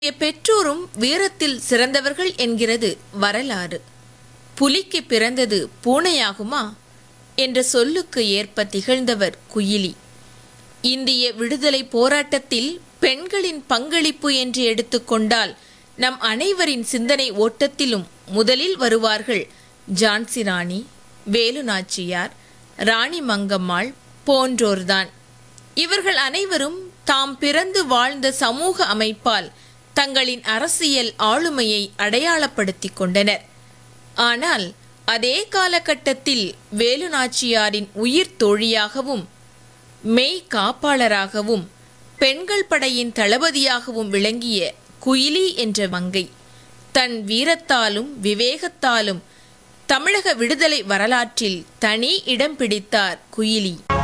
பெற்றோரும் வீரத்தில் சிறந்தவர்கள் என்கிறது வரலாறு புலிக்கு பிறந்தது பூனையாகுமா என்ற சொல்லுக்கு ஏற்ப திகழ்ந்தவர் குயிலி இந்திய விடுதலை போராட்டத்தில் பெண்களின் பங்களிப்பு என்று எடுத்துக்கொண்டால் நம் அனைவரின் சிந்தனை ஓட்டத்திலும் முதலில் வருவார்கள் ஜான்சி ராணி வேலு நாச்சியார் ராணி மங்கம்மாள் போன்றோர்தான் இவர்கள் அனைவரும் தாம் பிறந்து வாழ்ந்த சமூக அமைப்பால் தங்களின் அரசியல் ஆளுமையை அடையாளப்படுத்திக் கொண்டனர் ஆனால் அதே காலகட்டத்தில் வேலு நாச்சியாரின் உயிர் தோழியாகவும் மெய் காப்பாளராகவும் பெண்கள் படையின் தளபதியாகவும் விளங்கிய குயிலி என்ற மங்கை தன் வீரத்தாலும் விவேகத்தாலும் தமிழக விடுதலை வரலாற்றில் தனி இடம் பிடித்தார் குயிலி